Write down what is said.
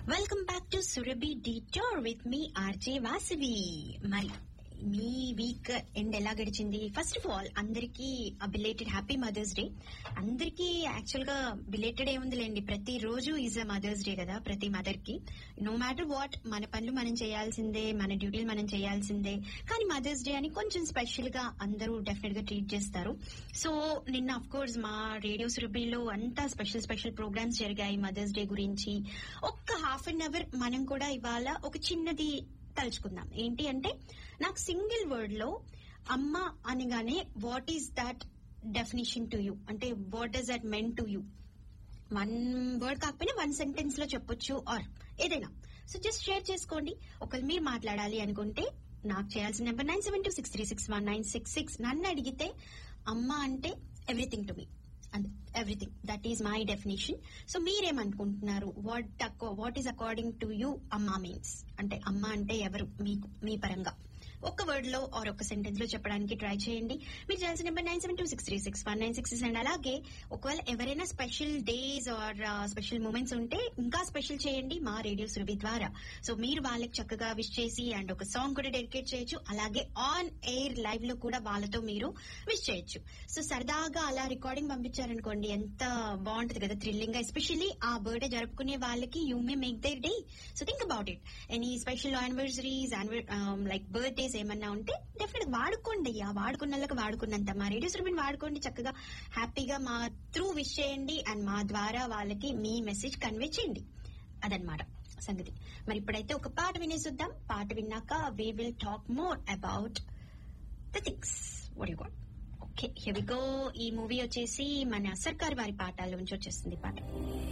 welcome back to Surabhi detour with me RJ Vasavi మరి మీ weekend ఎలా గడిచింది ఫస్ట్ ఆఫ్ ఆల్ అందరికీ బిలేటెడ్ హ్యాపీ మదర్స్ డే అందరికీ యాక్చువల్ గా బిలేటెడ్ ఏముందిలేండి ప్రతి రోజు ఈజ్ అ మదర్స్ డే కదా ప్రతి మదర్ కి నో మ్యాటర్ వాట్ మన పనులు మనం చేయాల్సిందే మన డ్యూటీలు మనం చేయాల్సిందే కానీ మదర్స్ డే అని కొంచెం స్పెషల్ గా అందరూ డెఫినెట్ గా ట్రీట్ చేస్తారు సో నిన్న అఫ్ కోర్స్ మా రేడియో సురభిలో అంతా స్పెషల్ స్పెషల్ ప్రోగ్రామ్స్ జరిగాయి మదర్స్ డే గురించి ఒక్క హాఫ్ అన్ అవర్ మనం కూడా ఇవాళ ఒక చిన్నది తలుచుకుందాం ఏంటి అంటే నాకు సింగిల్ వర్డ్ లో అమ్మ అనగానే what is that definition to you అంటే what does that mean to you one word కాకపోయినా వన్ సెంటెన్స్ లో చెప్పొచ్చు ఆర్ ఏదైనా సో జస్ట్ షేర్ చేసుకోండి ఒకళ్ళు మీరు మాట్లాడాలి అనుకుంటే నాకు చేయాల్సిన number nine seven two six three six one nine six six నన్ను అడిగితే అమ్మ అంటే everything to me everything that is my definition so మీరేమనుకుంటున్నారు what what is according to you అమ్మ మీన్స్ అంటే అమ్మ అంటే ఎవరు మీకు మీ పరంగా ఒక్క వర్డ్ లో ఆర్ ఒక సెంటెన్స్ లో చెప్పడానికి ట్రై చేయండి మీరు చేయాల్సిన number nine seven two six three six one nine six and అలాగే ఒకవేళ ఎవరైనా special days or special moments ఉంటే ఇంకా స్పెషల్ చేయండి మా రేడియో సురభి ద్వారా సో మీరు వాళ్ళకి చక్కగా విష్ చేసి అండ్ ఒక సాంగ్ కూడా డెడికేట్ చేయొచ్చు అలాగే ఆన్ ఎయిర్ లైవ్ లో కూడా వాళ్ళతో మీరు విష్ చేయొచ్చు సో సరదాగా అలా రికార్డింగ్ పంపించారనుకోండి ఎంత బాగుంటది కదా థ్రిల్లింగ్ గా ఎస్పెషల్లీ ఆ బర్త్డే జరుపుకునే వాళ్ళకి you may make their day so think about it any special anniversaries like birthdays ఏమన్నా ఉంటే డెఫినెట్ వాడుకోండి అయ్యా వాడుకున్నళ్ళకి వాడుకున్నంత మా రేడియో సురభిని వాడుకోండి చక్కగా హ్యాపీగా మా త్రూ విష్ చేయండి అండ్ మా ద్వారా వాళ్ళకి మీ మెసేజ్ కన్వే చేయండి అదనమాట సంగతి మరి ఇప్పుడైతే ఒక పాట వినేసిద్దాం పాట విన్నాక we will talk more about the things what you got okay here we go ఈ మూవీ వచ్చేసి మన సర్కార్ వారి పాఠాల నుంచి వచ్చేస్తుంది ఈ పాట